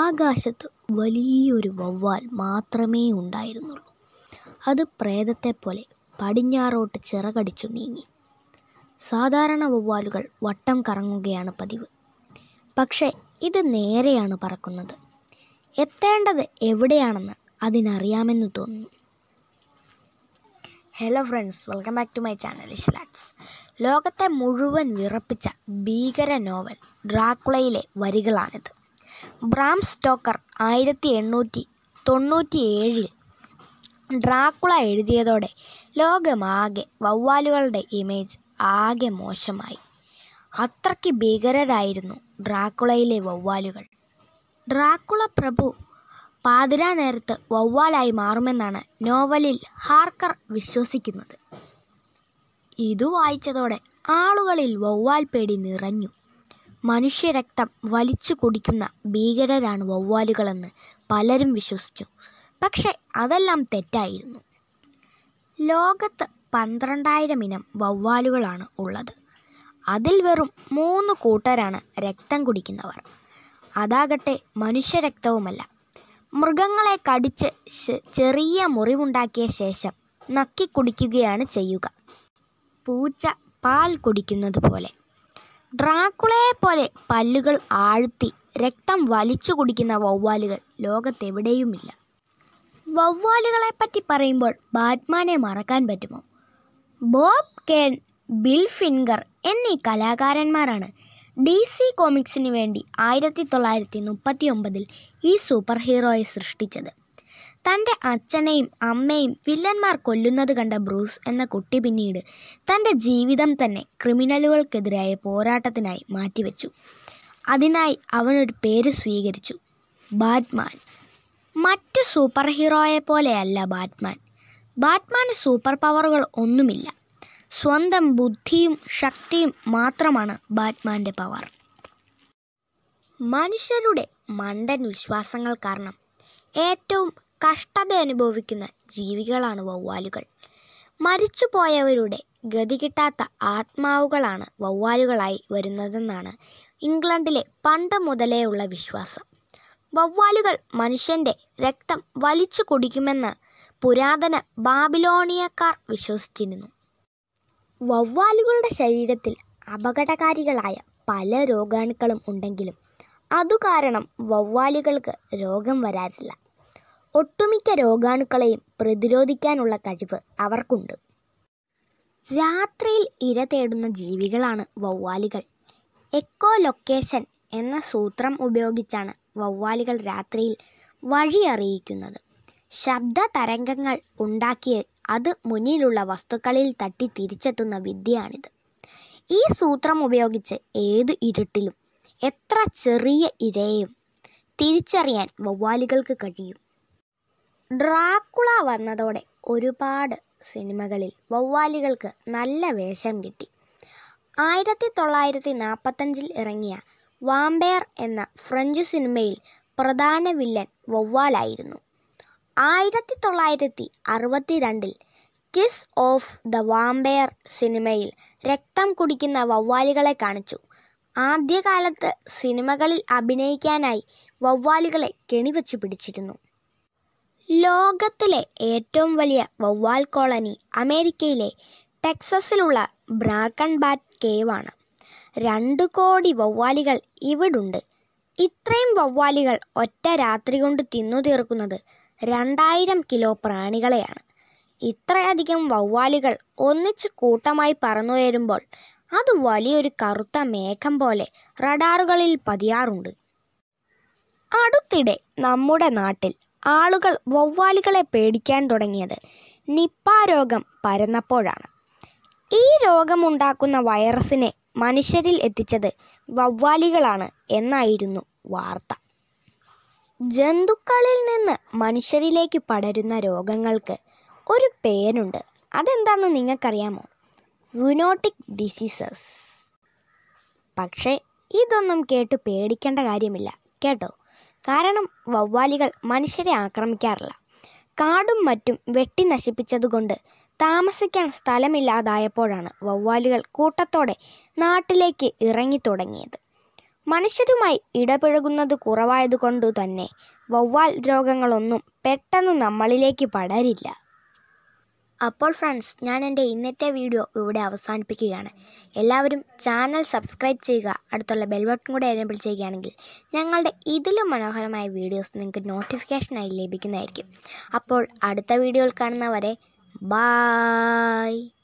ആകാശത്ത് വലിയൊരു വവ്വാൽ മാത്രമേ ഉണ്ടായിരുന്നുള്ളൂ അത് പ്രേതത്തെപ്പോലെ പടിഞ്ഞാറോട്ട് ചിറകടിച്ചു നീങ്ങി സാധാരണ വവ്വാലുകൾ വട്ടം കറങ്ങുകയാണ് പതിവ് പക്ഷേ ഇത് നേരെയാണ് പറക്കുന്നത് എത്തേണ്ടത് എവിടെയാണെന്ന് അതിനറിയാമെന്ന് തോന്നുന്നു hello friends welcome back to my channel ഇഷ്ലാറ്റ്സ് ലോകത്തെ മുഴുവൻ വിറപ്പിച്ച ഭീകര നോവൽ ഡ്രാക്കുളയിലെ വരികളാണിത് ബ്രാം സ്റ്റോക്കർ ആയിരത്തി എണ്ണൂറ്റി തൊണ്ണൂറ്റി ഏഴിൽ ഡ്രാക്കുള എഴുതിയതോടെ ലോകമാകെ വവ്വാലുകളുടെ ഇമേജ് ആകെ മോശമായി അത്രയ്ക്ക് ഭീകരരായിരുന്നു ഡ്രാക്കുളയിലെ വവ്വാലുകൾ ഡ്രാക്കുള പ്രഭു പാതിരാ നേരത്ത് വവ്വാലായി മാറുമെന്നാണ് നോവലിൽ ഹാർക്കർ വിശ്വസിക്കുന്നത് ഇതു വായിച്ചതോടെ ആളുകളിൽ വവ്വാൽ പേടി നിറഞ്ഞു മനുഷ്യരക്തം വലിച്ചു കുടിക്കുന്ന ഭീകരരാണ് വവ്വാലുകളെന്ന് പലരും വിശ്വസിച്ചു പക്ഷെ അതെല്ലാം തെറ്റായിരുന്നു ലോകത്ത് പന്ത്രണ്ടായിരം ഇനം വവ്വാലുകളാണ് ഉള്ളത് അതിൽ വെറും മൂന്ന് കൂട്ടരാണ് രക്തം കുടിക്കുന്നവർ അതാകട്ടെ മനുഷ്യരക്തവുമല്ല മൃഗങ്ങളെ കടിച്ച് ശ- ചെറിയ മുറിവുണ്ടാക്കിയ ശേഷം നക്കി കുടിക്കുകയാണ് ചെയ്യുക പൂച്ച പാൽ കുടിക്കുന്നത് പോലെ ഡ്രാക്കുളയെ പോലെ പല്ലുകൾ ആഴ്ത്തി രക്തം വലിച്ചു കുടിക്കുന്ന വവ്വാലുകൾ ലോകത്തെവിടെയുമില്ല വവ്വാലുകളെ പറ്റി പറയുമ്പോൾ ബാറ്റ്മാനെ മറക്കാൻ പറ്റുമോ ബോബ് കേൺ ബിൽ ഫിൻഗർ എന്നീ കലാകാരന്മാരാണ് ഡി സി കോമിക്സിന് വേണ്ടി ആയിരത്തി തൊള്ളായിരത്തി മുപ്പത്തി ഒമ്പതിൽ ഈ സൂപ്പർ ഹീറോയെ സൃഷ്ടിച്ചത് തൻ്റെ അച്ഛനെയും അമ്മയും വില്ലന്മാർ കൊല്ലുന്നത് കണ്ട ബ്രൂസ് എന്ന കുട്ടി പിന്നീട് തൻ്റെ ജീവിതം തന്നെ ക്രിമിനലുകൾക്കെതിരായ പോരാട്ടത്തിനായി മാറ്റിവെച്ചു അതിനായി അവനൊരു പേര് സ്വീകരിച്ചു ബാറ്റ്മാൻ മറ്റു സൂപ്പർ ഹീറോയെ പോലെയല്ല ബാറ്റ്മാൻ ബാറ്റ്മാന് സൂപ്പർ പവറുകൾ ഒന്നുമില്ല സ്വന്തം ബുദ്ധിയും ശക്തിയും മാത്രമാണ് ബാറ്റ്മാൻ്റെ പവർ മനുഷ്യരുടെ മണ്ടൻ വിശ്വാസങ്ങൾ കാരണം ഏറ്റവും കഷ്ടത അനുഭവിക്കുന്ന ജീവികളാണ് വവ്വാലുകൾ മരിച്ചുപോയവരുടെ ഗതി കിട്ടാത്ത ആത്മാവുകളാണ് വവ്വാലുകളായി വരുന്നതെന്നാണ് ഇംഗ്ലണ്ടിലെ പണ്ട് മുതലേ ഉള്ള വിശ്വാസം വവ്വാലുകൾ മനുഷ്യൻ്റെ രക്തം വലിച്ചു കുടിക്കുമെന്ന് പുരാതന ബാബിലോണിയക്കാർ വിശ്വസിച്ചിരുന്നു വവ്വാലുകളുടെ ശരീരത്തിൽ അപകടകാരികളായ പല രോഗാണുക്കളും ഉണ്ടെങ്കിലും അതു കാരണം വവ്വാലുകൾക്ക് രോഗം വരാറില്ല ഒട്ടുമിക്ക രോഗാണുക്കളെയും പ്രതിരോധിക്കാനുള്ള കഴിവ് അവർക്കുണ്ട് രാത്രിയിൽ ഇര തേടുന്ന ജീവികളാണ് വവ്വാലുകൾ എക്കോ ലൊക്കേഷൻ എന്ന സൂത്രം ഉപയോഗിച്ചാണ് വവ്വാലുകൾ രാത്രിയിൽ വഴി അറിയിക്കുന്നത് ശബ്ദ തരംഗങ്ങൾ ഉണ്ടാക്കി അത് മുന്നിലുള്ള വസ്തുക്കളിൽ തട്ടി തിരിച്ചെത്തുന്ന വിദ്യയാണിത് ഈ സൂത്രം ഉപയോഗിച്ച് ഏത് ഇരുട്ടിലും എത്ര ചെറിയ ഇരയെയും തിരിച്ചറിയാൻ വവ്വാലുകൾക്ക് കഴിയും ഡ്രാക്കുള വന്നതോടെ ഒരുപാട് സിനിമകളിൽ വവ്വാലുകൾക്ക് നല്ല വേഷം കിട്ടി ആയിരത്തി തൊള്ളായിരത്തി നാൽപ്പത്തഞ്ചിൽ ഇറങ്ങിയ വാമ്പയർ എന്ന ഫ്രഞ്ച് സിനിമയിൽ പ്രധാന വില്ലൻ വവ്വാലായിരുന്നു ആയിരത്തി തൊള്ളായിരത്തി അറുപത്തി രണ്ടിൽ കിസ് ഓഫ് ദ വാമ്പയർ സിനിമയിൽ രക്തം കുടിക്കുന്ന വവ്വാലുകളെ കാണിച്ചു ആദ്യകാലത്ത് സിനിമകളിൽ അഭിനയിക്കാനായി വവ്വാലുകളെ കെണിവെച്ചു പിടിച്ചിരുന്നു ലോകത്തിലെ ഏറ്റവും വലിയ വവ്വാൽ കോളനി അമേരിക്കയിലെ ടെക്സസിലുള്ള ബ്രാക്കൺ ബാറ്റ് കേവാണ് രണ്ട് കോടി വവ്വാലുകൾ ഇവിടുണ്ട് ഇത്രയും വവ്വാലുകൾ ഒറ്റ രാത്രി കൊണ്ട് തിന്നു തീർക്കുന്നത് രണ്ടായിരം കിലോ പ്രാണികളെയാണ് ഇത്രയധികം വവ്വാലുകൾ ഒന്നിച്ച് കൂട്ടമായി പറന്നുയരുമ്പോൾ അത് വലിയൊരു കറുത്ത മേഘം പോലെ റഡാറുകളിൽ പതിയാറുണ്ട് അടുത്തിടെ നമ്മുടെ നാട്ടിൽ ആളുകൾ വവ്വാലുകളെ പേടിക്കാൻ തുടങ്ങിയത് നിപ്പ രോഗം പരന്നപ്പോഴാണ് ഈ രോഗമുണ്ടാക്കുന്ന വൈറസിനെ മനുഷ്യരിൽ എത്തിച്ചത് വവ്വാലുകളാണ് എന്നായിരുന്നു വാർത്ത ജന്തുക്കളിൽ നിന്ന് മനുഷ്യരിലേക്ക് പടരുന്ന രോഗങ്ങൾക്ക് ഒരു പേരുണ്ട് അതെന്താണെന്ന് നിങ്ങൾക്കറിയാമോ സുനോട്ടിക് ഡിസീസസ് പക്ഷേ ഇതൊന്നും കേട്ട് പേടിക്കേണ്ട കാര്യമില്ല കേട്ടോ കാരണം വവ്വാലികൾ മനുഷ്യരെ ആക്രമിക്കാറില്ല കാടും മറ്റും വെട്ടി നശിപ്പിച്ചതുകൊണ്ട് താമസിക്കാൻ സ്ഥലമില്ലാതായപ്പോഴാണ് വവ്വാലുകൾ കൂട്ടത്തോടെ നാട്ടിലേക്ക് ഇറങ്ങി തുടങ്ങിയത് മനുഷ്യരുമായി ഇടപഴകുന്നത് കുറവായതുകൊണ്ടു തന്നെ വവ്വാൽ രോഗങ്ങളൊന്നും പെട്ടെന്ന് നമ്മളിലേക്ക് പടരില്ല അപ്പോൾ ഫ്രണ്ട്സ് ഞാൻ എൻ്റെ ഇന്നത്തെ വീഡിയോ ഇവിടെ അവസാനിപ്പിക്കുകയാണ് എല്ലാവരും ചാനൽ സബ്സ്ക്രൈബ് ചെയ്യുക അടുത്തുള്ള ബെൽ ബട്ടൺ കൂടെ എനേബിൾ ചെയ്യുകയാണെങ്കിൽ ഞങ്ങളുടെ ഇതിലും മനോഹരമായ വീഡിയോസ് നിങ്ങൾക്ക് നോട്ടിഫിക്കേഷനായി ലഭിക്കുന്നതായിരിക്കും അപ്പോൾ അടുത്ത വീഡിയോയിൽ കാണുന്നവരെ ബായ്